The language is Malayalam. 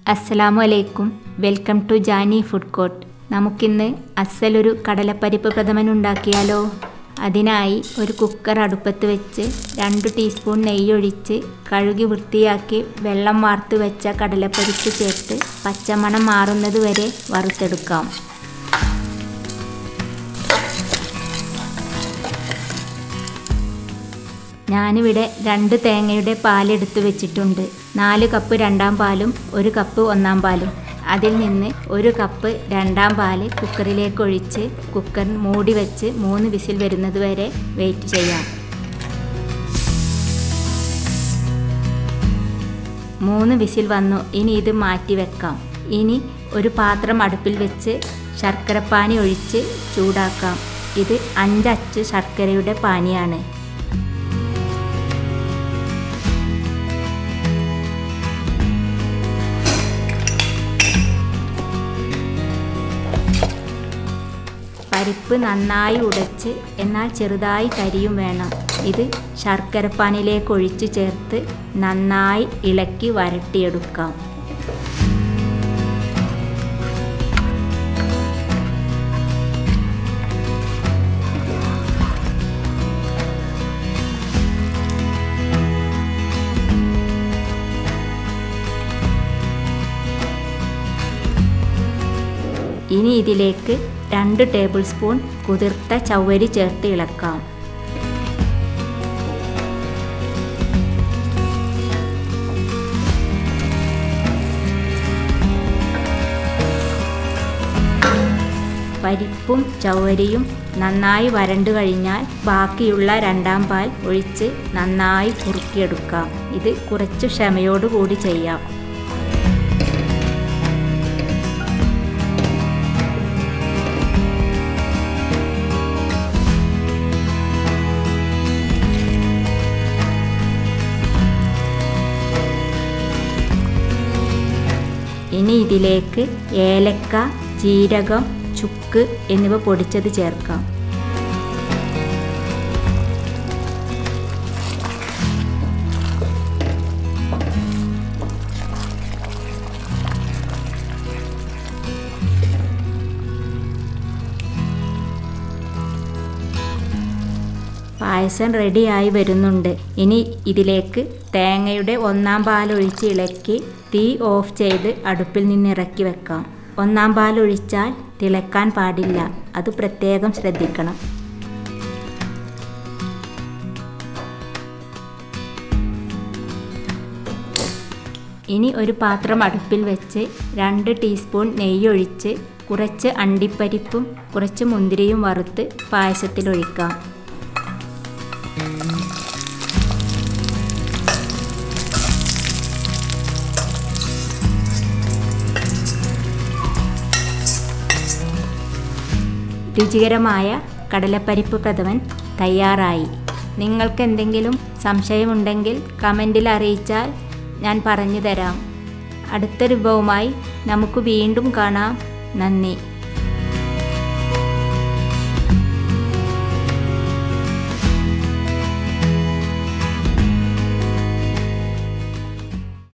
അസ്സലാമു അലൈക്കും welcome to Jani food court നമുക്കിന്ന് അസലൊരു കടലപ്പരിപ്പ് പ്രഥമൻ ഉണ്ടാക്കിയാലോ അതിനായി ഒരു കുക്കർ അടുപ്പത്ത് വെച്ച് രണ്ട് ടീസ്പൂൺ നെയ്യൊഴിച്ച് കഴുകി വൃത്തിയാക്കി വെള്ളം വാർത്ത് വെച്ച കടലപ്പരിപ്പ് ചേർത്ത് പച്ചമണം മാറുന്നത് വരെ വറുത്തെടുക്കാം ഞാനിവിടെ രണ്ട് തേങ്ങയുടെ പാലെടുത്ത് വെച്ചിട്ടുണ്ട് നാല് കപ്പ് രണ്ടാം പാലും ഒരു കപ്പ് ഒന്നാം പാലും അതിൽ നിന്ന് ഒരു കപ്പ് രണ്ടാം പാല് കുക്കറിലേക്ക് ഒഴിച്ച് കുക്കർ മൂടി വെച്ച് മൂന്ന് വിസിൽ വരുന്നത് വരെ വെയിറ്റ് ചെയ്യാം മൂന്ന് വിസിൽ വന്നു ഇനി ഇത് മാറ്റി വെക്കാം ഇനി ഒരു പാത്രം അടുപ്പിൽ വെച്ച് ശർക്കരപ്പാനി ഒഴിച്ച് ചൂടാക്കാം ഇത് അഞ്ചച്ച് ശർക്കരയുടെ പാനിയാണ് പരിപ്പ് നന്നായി ഉടച്ച് എന്നാൽ ചെറുതായി കരിയും വേണം ഇത് ശർക്കരപ്പാനിലേക്ക് ഒഴിച്ച് ചേർത്ത് നന്നായി ഇളക്കി വരട്ടിയെടുക്കാം ഇനി ഇതിലേക്ക് രണ്ട് ടേബിൾ സ്പൂൺ കുതിർത്ത ചവ്വരി ചേർത്ത് ഇളക്കാം പരിപ്പും ചവ്വരിയും നന്നായി വരണ്ടു കഴിഞ്ഞാൽ ബാക്കിയുള്ള രണ്ടാം പാൽ ഒഴിച്ച് നന്നായി കുറുക്കിയെടുക്കാം ഇത് കുറച്ച് ക്ഷമയോടുകൂടി ചെയ്യാം ഇനി ഇതിലേക്ക് ഏലക്ക ജീരകം ചുക്ക് എന്നിവ പൊടിച്ചത് ചേർക്കാം പായസം റെഡിയായി വരുന്നുണ്ട് ഇനി ഇതിലേക്ക് തേങ്ങയുടെ ഒന്നാം പാലൊഴിച്ച് ഇളക്കി തീ ഓഫ് ചെയ്ത് അടുപ്പിൽ നിന്ന് ഇറക്കി വെക്കാം ഒന്നാം പാലൊഴിച്ചാൽ തിളക്കാൻ പാടില്ല അത് പ്രത്യേകം ശ്രദ്ധിക്കണം ഇനി ഒരു പാത്രം അടുപ്പിൽ വെച്ച് രണ്ട് ടീസ്പൂൺ നെയ്യൊഴിച്ച് കുറച്ച് അണ്ടിപ്പരിപ്പും കുറച്ച് മുന്തിരിയും വറുത്ത് പായസത്തിലൊഴിക്കാം രുചികരമായ കടലപ്പരിപ്പ് പ്രഥമൻ തയ്യാറായി നിങ്ങൾക്ക് എന്തെങ്കിലും സംശയമുണ്ടെങ്കിൽ കമൻറ്റിൽ അറിയിച്ചാൽ ഞാൻ പറഞ്ഞു തരാം അടുത്ത വിഭവമായി നമുക്ക് വീണ്ടും കാണാം നന്ദി